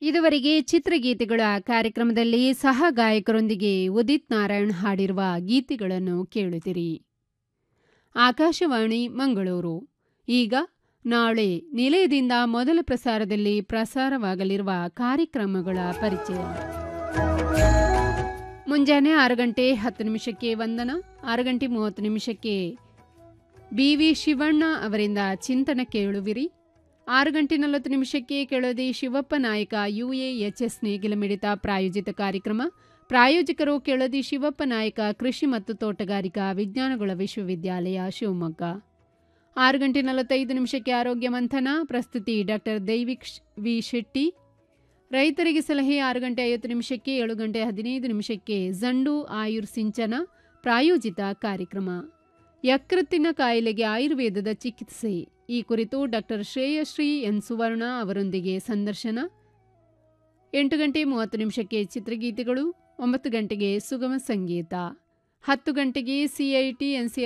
ಇದುವರೆಗೆ ಚಿತ್ರಗೀತೆಗಳ ಕಾರ್ಯಕ್ರಮದಲ್ಲಿ ಸಹ ಗಾಯಕರೊಂದಿಗೆ ಉದಿತ್ ನಾರಾಯಣ್ ಹಾಡಿರುವ ಗೀತೆಗಳನ್ನು ಕೇಳುತ್ತಿರಿ ಆಕಾಶವಾಣಿ ಮಂಗಳೂರು ಈಗ ನಾಳೆ ನಿಲಯದಿಂದ ಮೊದಲ ಪ್ರಸಾರದಲ್ಲಿ ಪ್ರಸಾರವಾಗಲಿರುವ ಕಾರ್ಯಕ್ರಮಗಳ ಪರಿಚಯ ಮುಂಜಾನೆ ಆರು ಗಂಟೆ ಹತ್ತು ನಿಮಿಷಕ್ಕೆ ವಂದನ ಆರು ಗಂಟೆ ಮೂವತ್ತು ನಿಮಿಷಕ್ಕೆ ಬಿ ವಿ ಶಿವಣ್ಣ ಅವರಿಂದ ಚಿಂತನ ಕೇಳುವಿರಿ ಆರು ಗಂಟೆ ನಲವತ್ತು ನಿಮಿಷಕ್ಕೆ ಕೆಳದಿ ಶಿವಪ್ಪ ನಾಯಕ ಯುಎಎಚ್ಎಸ್ ನೇಗಿಲ ಮಿಡಿತ ಪ್ರಾಯೋಜಿತ ಕಾರ್ಯಕ್ರಮ ಪ್ರಾಯೋಜಕರು ಕೆಳದಿ ಶಿವಪ್ಪ ನಾಯಕ ಕೃಷಿ ಮತ್ತು ತೋಟಗಾರಿಕಾ ವಿಜ್ಞಾನಗಳ ವಿಶ್ವವಿದ್ಯಾಲಯ ಶಿವಮೊಗ್ಗ ಆರು ಗಂಟೆ ನಲವತ್ತೈದು ನಿಮಿಷಕ್ಕೆ ಆರೋಗ್ಯ ಮಂಥನ ಪ್ರಸ್ತುತಿ ಡಾಕ್ಟರ್ ದೈವಿಕ್ ವಿ ಶೆಟ್ಟಿ ರೈತರಿಗೆ ಸಲಹೆ ಆರು ಗಂಟೆ ಐವತ್ತು ನಿಮಿಷಕ್ಕೆ ಏಳು ಗಂಟೆ ಹದಿನೈದು ನಿಮಿಷಕ್ಕೆ ಜಂಡು ಆಯುರ್ ಸಿಂಚನ ಪ್ರಾಯೋಜಿತ ಕಾರ್ಯಕ್ರಮ ಯಕೃತ್ತಿನ ಕಾಯಿಲೆಗೆ ಆಯುರ್ವೇದದ ಚಿಕಿತ್ಸೆ ಈ ಕುರಿತು ಡಾಕ್ಟರ್ ಶ್ರೇಯಶ್ರೀ ಎನ್ ಸುವರ್ಣ ಅವರೊಂದಿಗೆ ಸಂದರ್ಶನ ಎಂಟು ಗಂಟೆ ಮೂವತ್ತು ನಿಮಿಷಕ್ಕೆ ಚಿತ್ರಗೀತೆಗಳು ಒಂಬತ್ತು ಗಂಟೆಗೆ ಸುಗಮ ಸಂಗೀತ ಹತ್ತು ಗಂಟೆಗೆ ಸಿಐಟಿ ಎನ್ಸಿ